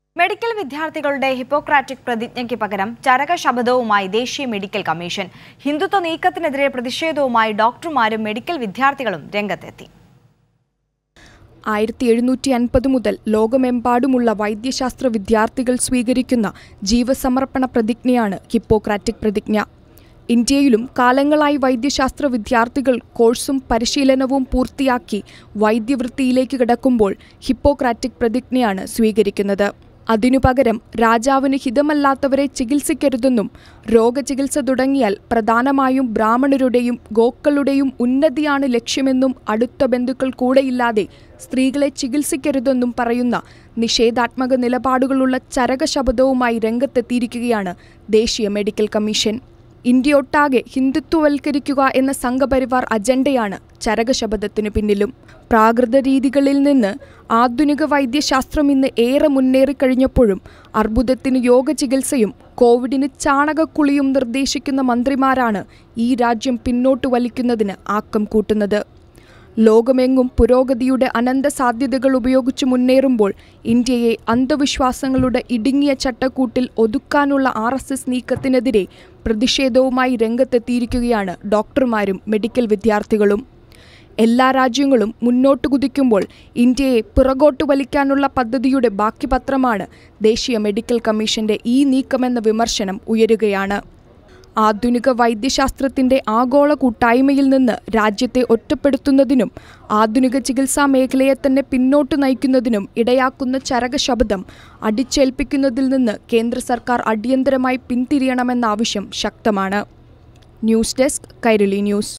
medical വിദ്യാർത്ഥികളുടെ Hippocratic പ്രതിജ്ഞയ്ക്ക് പകരം ചരക ശപഥവുമായി ദേശീയ മെഡിക്കൽ കമ്മീഷൻ ഹിന്ദുത്വ നീക്കത്തിനെതിരെ പ്രതിഷേധവുമായി ഡോക്ടർമാരും മെഡിക്കൽ വിദ്യാർത്ഥികളും രംഗത്തെത്തി ആയിരത്തി എഴുന്നൂറ്റി അൻപത് മുതൽ ലോകമെമ്പാടുമുള്ള വൈദ്യശാസ്ത്ര വിദ്യാർത്ഥികൾ സ്വീകരിക്കുന്ന ജീവസമർപ്പണ പ്രതിജ്ഞയാണ് ഹിപ്പോക്രാറ്റിക് പ്രതിജ്ഞ ഇന്ത്യയിലും കാലങ്ങളായി വൈദ്യശാസ്ത്ര വിദ്യാർത്ഥികൾ കോഴ്സും പരിശീലനവും പൂർത്തിയാക്കി വൈദ്യവൃത്തിയിലേക്ക് കിടക്കുമ്പോൾ ഹിപ്പോക്രാറ്റിക് പ്രതിജ്ഞയാണ് സ്വീകരിക്കുന്നത് അതിനു പകരം രാജാവിന് ഹിതമല്ലാത്തവരെ ചികിത്സിക്കരുതെന്നും രോഗചികിത്സ തുടങ്ങിയാൽ പ്രധാനമായും ബ്രാഹ്മണരുടെയും ഗോക്കളുടെയും ഉന്നതിയാണ് ലക്ഷ്യമെന്നും അടുത്ത ബന്ധുക്കൾ കൂടെയില്ലാതെ സ്ത്രീകളെ ചികിത്സിക്കരുതെന്നും പറയുന്ന നിഷേധാത്മക നിലപാടുകളുള്ള ചരകശപഥവുമായി രംഗത്തെത്തിയിരിക്കുകയാണ് ദേശീയ മെഡിക്കൽ കമ്മീഷൻ ഇന്ത്യയൊട്ടാകെ ഹിന്ദുത്വവൽക്കരിക്കുക എന്ന സംഘപരിവാർ അജണ്ടയാണ് ചരകശപഥത്തിനു പിന്നിലും പ്രാകൃത രീതികളിൽ നിന്ന് ആധുനിക വൈദ്യശാസ്ത്രം ഇന്ന് ഏറെ മുന്നേറിക്കഴിഞ്ഞപ്പോഴും അർബുദത്തിന് യോഗ ചികിത്സയും കോവിഡിന് ചാണകക്കുളിയും നിർദ്ദേശിക്കുന്ന മന്ത്രിമാരാണ് ഈ രാജ്യം പിന്നോട്ട് വലിക്കുന്നതിന് ആക്കം കൂട്ടുന്നത് ലോകമെങ്ങും പുരോഗതിയുടെ അനന്ത സാധ്യതകൾ ഉപയോഗിച്ച് മുന്നേറുമ്പോൾ ഇന്ത്യയെ അന്ധവിശ്വാസങ്ങളുടെ ഇടുങ്ങിയ ചട്ടക്കൂട്ടിൽ ഒതുക്കാനുള്ള ആർ എസ് എസ് നീക്കത്തിനെതിരെ പ്രതിഷേധവുമായി രംഗത്തെത്തിയിരിക്കുകയാണ് ഡോക്ടർമാരും മെഡിക്കൽ വിദ്യാർത്ഥികളും എല്ലാ രാജ്യങ്ങളും മുന്നോട്ട് കുതിക്കുമ്പോൾ ഇന്ത്യയെ പിറകോട്ട് വലിക്കാനുള്ള പദ്ധതിയുടെ ബാക്കി പത്രമാണ് ദേശീയ മെഡിക്കൽ കമ്മീഷന്റെ ഈ നീക്കമെന്ന വിമർശനം ഉയരുകയാണ് ആധുനിക വൈദ്യശാസ്ത്രത്തിന്റെ ആഗോള കൂട്ടായ്മയിൽ നിന്ന് രാജ്യത്തെ ഒറ്റപ്പെടുത്തുന്നതിനും ആധുനിക ചികിത്സാ മേഖലയെ തന്നെ പിന്നോട്ട് നയിക്കുന്നതിനും ഇടയാക്കുന്ന ചരകശബ്ദം അടിച്ചേൽപ്പിക്കുന്നതിൽ നിന്ന് കേന്ദ്ര സർക്കാർ അടിയന്തരമായി പിന്തിരിയണമെന്ന ആവശ്യം ശക്തമാണ് ന്യൂസ് ഡെസ്ക് കൈരളി ന്യൂസ്